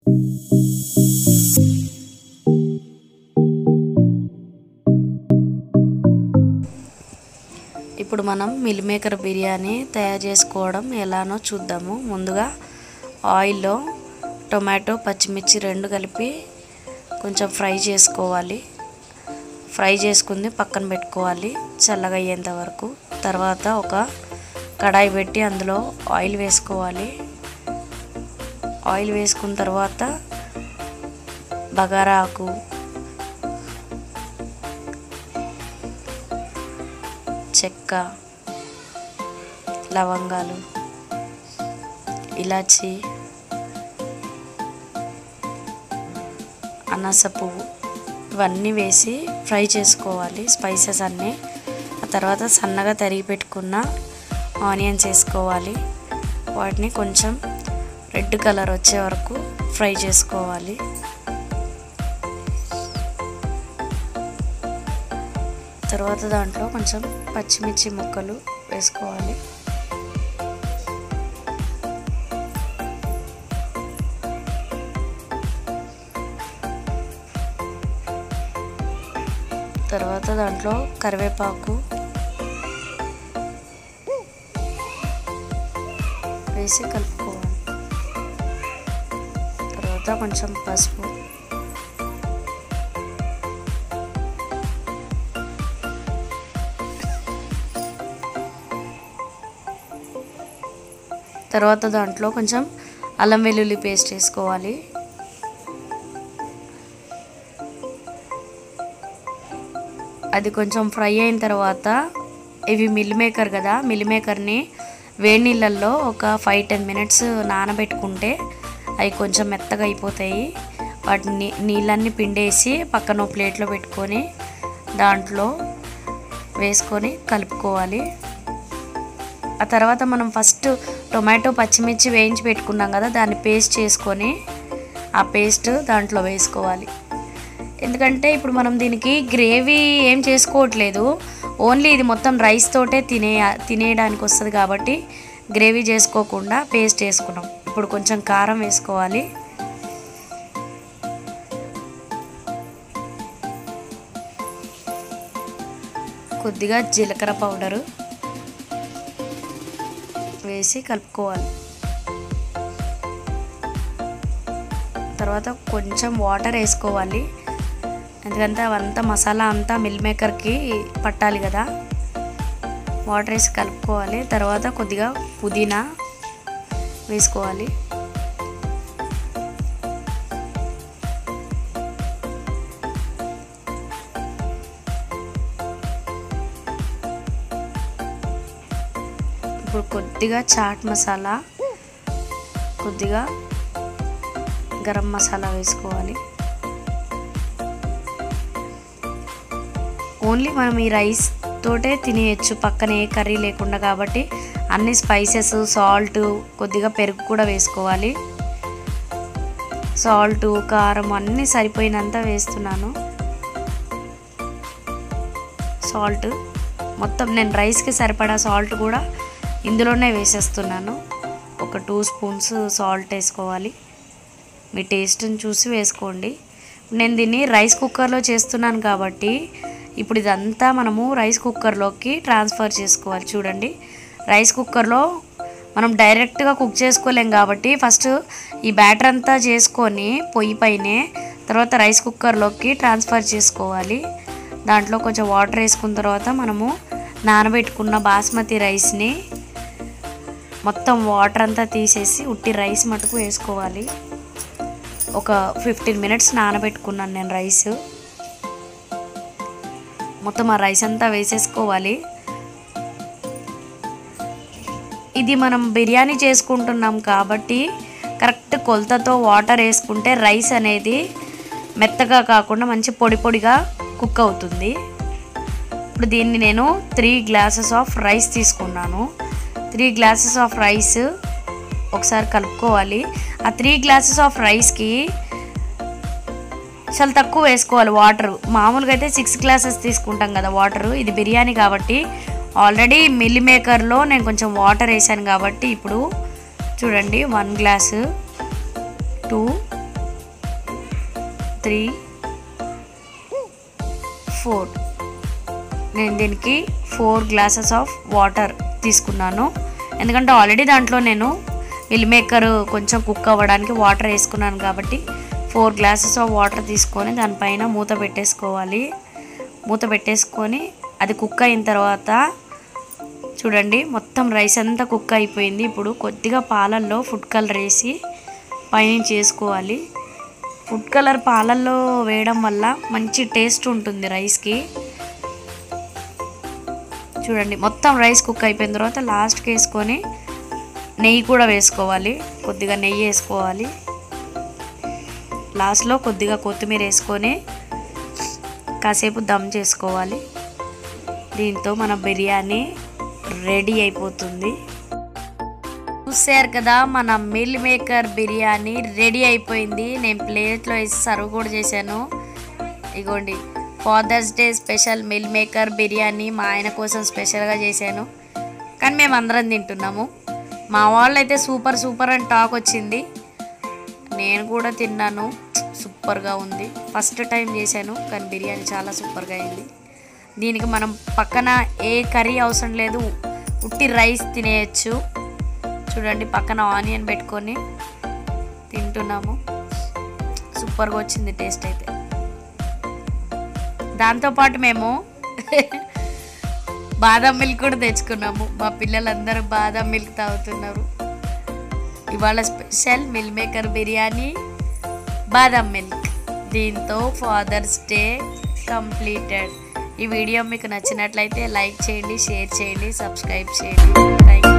ఇప్పుడు మనం mill maker biryani తయారు చేసుకోవడం ఎలానో చూద్దాము ముందుగా ఆయిల్లో టొమాటో పచ్చిమిర్చి రెండు కలిపి కొంచెం ఫ్రై చేసుకోవాలి ఫ్రై చేసుకుంది పక్కన పెట్టుకోవాలి చల్లగా అయ్యేంత వరకు తర్వాత ఒక కడాయి పెట్టి అందులో ఆయిల్ వేసుకోవాలి ఆయిల్ వేసుకున్న తర్వాత బగారా ఆకు చెక్క లవంగాలు ఇలాచి అనాస పువ్వు ఇవన్నీ వేసి ఫ్రై చేసుకోవాలి స్పైసెస్ అన్నీ ఆ తర్వాత సన్నగా తరిగి పెట్టుకున్న ఆనియన్స్ వేసుకోవాలి వాటిని కొంచెం రెడ్ కలర్ వచ్చే వరకు ఫ్రై చేసుకోవాలి తర్వాత దాంట్లో కొంచెం పచ్చిమిర్చి ముక్కలు వేసుకోవాలి తర్వాత దాంట్లో కరివేపాకు వేసి కలుపుకోవాలి తర్వాత కొంచెం పసుపు తర్వాత దాంట్లో కొంచెం అల్లం వెల్లుల్లి పేస్ట్ వేసుకోవాలి అది కొంచెం ఫ్రై అయిన తర్వాత ఇవి మిల్ మేకర్ కదా మిల్ మేకర్ని వేడి నీళ్ళల్లో ఒక ఫైవ్ టెన్ మినిట్స్ నానబెట్టుకుంటే అవి కొంచెం మెత్తగా అయిపోతాయి వాటిని నీళ్ళన్నీ పిండేసి పక్కన ప్లేట్లో పెట్టుకొని దాంట్లో వేసుకొని కలుపుకోవాలి ఆ తర్వాత మనం ఫస్ట్ టొమాటో పచ్చిమిర్చి వేయించి పెట్టుకున్నాం కదా దాన్ని పేస్ట్ చేసుకొని ఆ పేస్ట్ దాంట్లో వేసుకోవాలి ఎందుకంటే ఇప్పుడు మనం దీనికి గ్రేవీ ఏం చేసుకోవట్లేదు ఓన్లీ ఇది మొత్తం రైస్ తోటే తినే తినేయడానికి వస్తుంది కాబట్టి గ్రేవీ చేసుకోకుండా పేస్ట్ వేసుకున్నాం ఇప్పుడు కొంచెం కారం వేసుకోవాలి కొద్దిగా జీలకర్ర పౌడరు వేసి కలుపుకోవాలి తర్వాత కొంచెం వాటర్ వేసుకోవాలి ఎందుకంటే అవంతా మసాలా అంతా మిల్ మేకర్కి పట్టాలి కదా వాటర్ వేసి కలుపుకోవాలి తర్వాత కొద్దిగా పుదీనా వేసుకోవాలి ఇప్పుడు కొద్దిగా చాట్ మసాలా కొద్దిగా గరం మసాలా వేసుకోవాలి ఓన్లీ మనం ఈ రైస్ తోటే తినేయచ్చు పక్కన ఏ కర్రీ లేకుండా కాబట్టి అన్ని స్పైసెస్ సాల్ట్ కొద్దిగా పెరుగు కూడా వేసుకోవాలి సాల్ట్ కారం అన్నీ సరిపోయినంత వేస్తున్నాను సాల్ట్ మొత్తం నేను రైస్కి సరిపడా సాల్ట్ కూడా ఇందులోనే వేసేస్తున్నాను ఒక టూ స్పూన్స్ సాల్ట్ వేసుకోవాలి మీ టేస్ట్ని చూసి వేసుకోండి నేను దీన్ని రైస్ కుక్కర్లో చేస్తున్నాను కాబట్టి ఇప్పుడు ఇదంతా మనము రైస్ కుక్కర్లోకి ట్రాన్స్ఫర్ చేసుకోవాలి చూడండి రైస్ కుక్కర్లో మనం డైరెక్ట్గా కుక్ చేసుకోలేం కాబట్టి ఫస్ట్ ఈ బ్యాటర్ అంతా చేసుకొని పొయ్యి పైనే తర్వాత రైస్ కుక్కర్లోకి ట్రాన్స్ఫర్ చేసుకోవాలి దాంట్లో కొంచెం వాటర్ వేసుకున్న తర్వాత మనము నానబెట్టుకున్న బాస్మతి రైస్ని మొత్తం వాటర్ అంతా తీసేసి ఉట్టి రైస్ మటుకు వేసుకోవాలి ఒక ఫిఫ్టీన్ మినిట్స్ నానబెట్టుకున్నాను నేను రైస్ మొత్తం ఆ రైస్ అంతా వేసేసుకోవాలి ఇది మనం బిర్యానీ చేసుకుంటున్నాం కాబట్టి కరెక్ట్ కొలతతో వాటర్ వేసుకుంటే రైస్ అనేది మెత్తగా కాకుండా మంచి పొడి పొడిగా కుక్ అవుతుంది ఇప్పుడు దీన్ని నేను త్రీ గ్లాసెస్ ఆఫ్ రైస్ తీసుకున్నాను త్రీ గ్లాసెస్ ఆఫ్ రైస్ ఒకసారి కలుపుకోవాలి ఆ త్రీ గ్లాసెస్ ఆఫ్ రైస్కి చాలా తక్కువ వేసుకోవాలి వాటర్ మామూలుగా అయితే సిక్స్ గ్లాసెస్ తీసుకుంటాం కదా వాటర్ ఇది బిర్యానీ కాబట్టి ఆల్రెడీ మిల్ మేకర్లో నేను కొంచెం వాటర్ వేసాను కాబట్టి ఇప్పుడు చూడండి one glass two three four నేను దీనికి ఫోర్ గ్లాసెస్ ఆఫ్ వాటర్ తీసుకున్నాను ఎందుకంటే ఆల్రెడీ దాంట్లో నేను మిల్ మేకర్ కొంచెం కుక్ అవ్వడానికి వాటర్ వేసుకున్నాను కాబట్టి ఫోర్ గ్లాసెస్ ఆఫ్ వాటర్ తీసుకొని దానిపైన మూత పెట్టేసుకోవాలి మూత పెట్టేసుకొని అది కుక్ అయిన తర్వాత చూడండి మొత్తం రైస్ అంతా కుక్ అయిపోయింది ఇప్పుడు కొద్దిగా పాలల్లో ఫుడ్ కలర్ వేసి పైనుంచి వేసుకోవాలి ఫుడ్ కలర్ పాలల్లో వేయడం వల్ల మంచి టేస్ట్ ఉంటుంది రైస్కి చూడండి మొత్తం రైస్ కుక్ అయిపోయిన తర్వాత లాస్ట్కి వేసుకొని నెయ్యి కూడా వేసుకోవాలి కొద్దిగా నెయ్యి వేసుకోవాలి లాస్ట్లో కొద్దిగా కొత్తిమీర వేసుకొని కాసేపు దమ్ చేసుకోవాలి దీంతో మన బిర్యానీ రెడీ అయిపోతుంది చూసారు కదా మన మిల్ మేకర్ బిర్యానీ రెడీ అయిపోయింది నేను ప్లేట్లో వేసి సర్వ్ కూడా చేశాను ఇగోండి Father's Day special meal maker biryani మా ఆయన కోసం స్పెషల్గా చేశాను కానీ మేము అందరం తింటున్నాము మా వాళ్ళు అయితే సూపర్ సూపర్ అని టాక్ వచ్చింది నేను కూడా తిన్నాను సూపర్గా ఉంది ఫస్ట్ టైం చేశాను కానీ బిర్యానీ చాలా సూపర్గా అయింది దీనికి మనం పక్కన ఏ కర్రీ అవసరం లేదు ఉట్టి రైస్ తినేయచ్చు చూడండి పక్కన ఆనియన్ పెట్టుకొని తింటున్నాము సూపర్గా వచ్చింది టేస్ట్ అయితే దాంతోపాటు మేము బాదం మిల్క్ కూడా తెచ్చుకున్నాము మా పిల్లలందరూ బాదం మిల్క్ తాగుతున్నారు ఇవాళ special meal maker biryani badam milk దీంతో ఫాదర్స్ డే కంప్లీటెడ్ ఈ వీడియో మీకు నచ్చినట్లయితే లైక్ చేయండి షేర్ చేయండి సబ్స్క్రైబ్ చేయండి థ్యాంక్ యూ